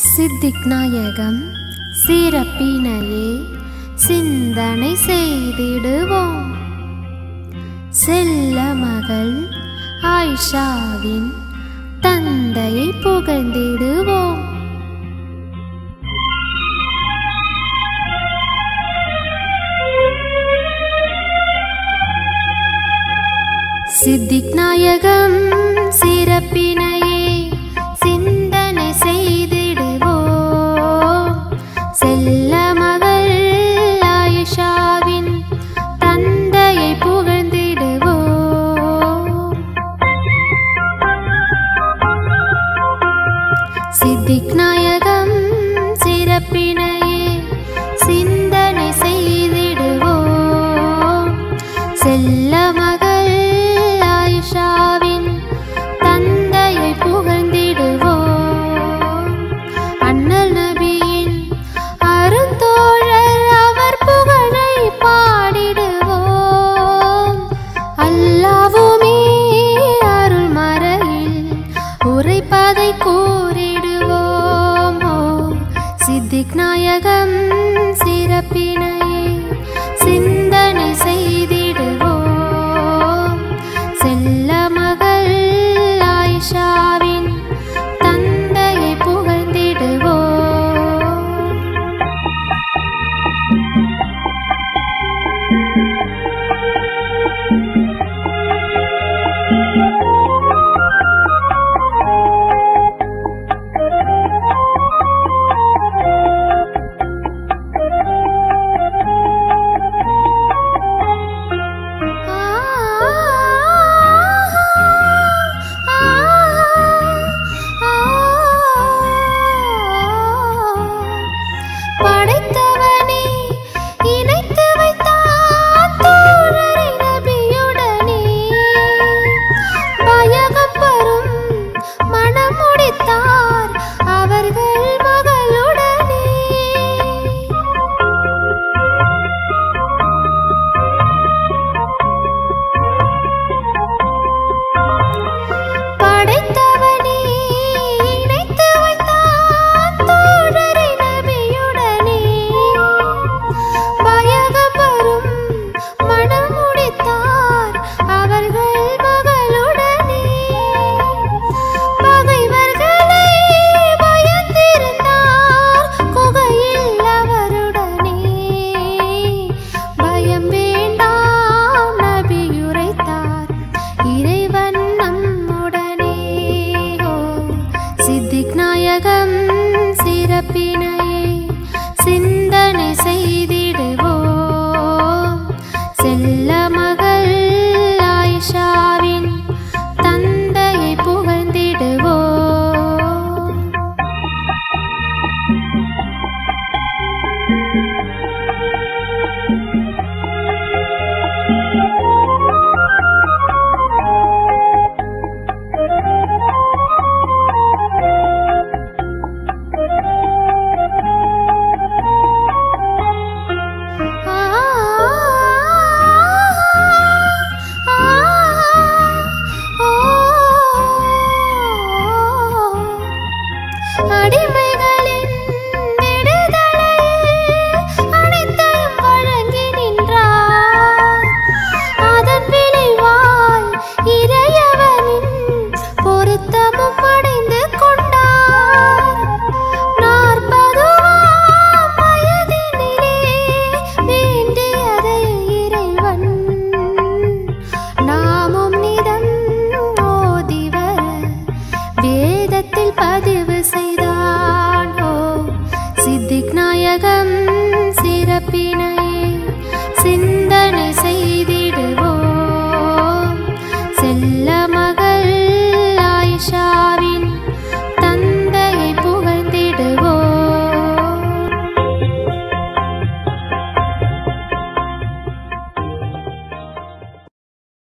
சித்திக் நாயகம் சிறப்பினையே சிந்தனை செய்திடுவோம் செல்ல மகள் ஆயிஷாவின் தந்தையை புகழ்ந்திடுவோம் சித்திக் நாயகம் சிறப்பினையே சிந்தனை செய்திடுவோம் செல்ல மகள் ஆயிஷாவின் தந்தையை புகழ்ந்திடுவோம் சித்திக் நாயகம் சிறப்பினையே சிந்தனை செய்திடுவோம் செல்ல மகள் ஆயிஷாவின் தந்தையை புகழ்ந்திடுவோம் அண்ணல் நபியின் அருந்தோழர் அவர் புகழை பாடிடுவோம் அல்லாவுமே அருள் மறையில் உரைப்பதை கூறிடுவோம் ஓ, சித்திக் நாயகம் சிறப்பினையே சிந்தனை செய்திடுவோம் செல்ல மகள் ஆயிஷாவின் தந்தையை புகழ்ந்திடுவோம் படைத்தவனே இணைத்து வைத்தான் தோழரை நபியுடனே பயகம் வரும் மனம் முடித்தார் அவர்கள் மகளுடனே படைத்தவனே இணைத்து வைத்தான் தோழரை நபியுடனே பயகம் வரும் மனம் முடித்தார் அவர்கள் மகளுடனே பகைவர்களை பயந்திருந்தார் குகையில் அவருடனே பயம் வேண்டாம் நபியுரைத்தார் இறைவன் நம்முடனே ஓ சித்திக் நாயகம் சிறப்பினையே சிந்தனை செய்திடுவோம் செல்ல மகள் ஆயிஷாவின் தந்தையை புகழ்ந்திடுவோம் அடிமைகளின் விடுதலையில் அனைத்தையும் வழங்கி நின்றார் அதன் விளைவால் இறையவனின் பொருத்தமும் அடைந்து கொண்டார் நாற்பதுவாம் வயதினிலே வேண்டியதை இறைவன் நாமும் நிதம் ஓதி வர வேதத்தில் பதிவு செய்தான் ஓ சித்திக் நாயகம் சிறப்பினையே சிந்தனை செய்திடுவோம்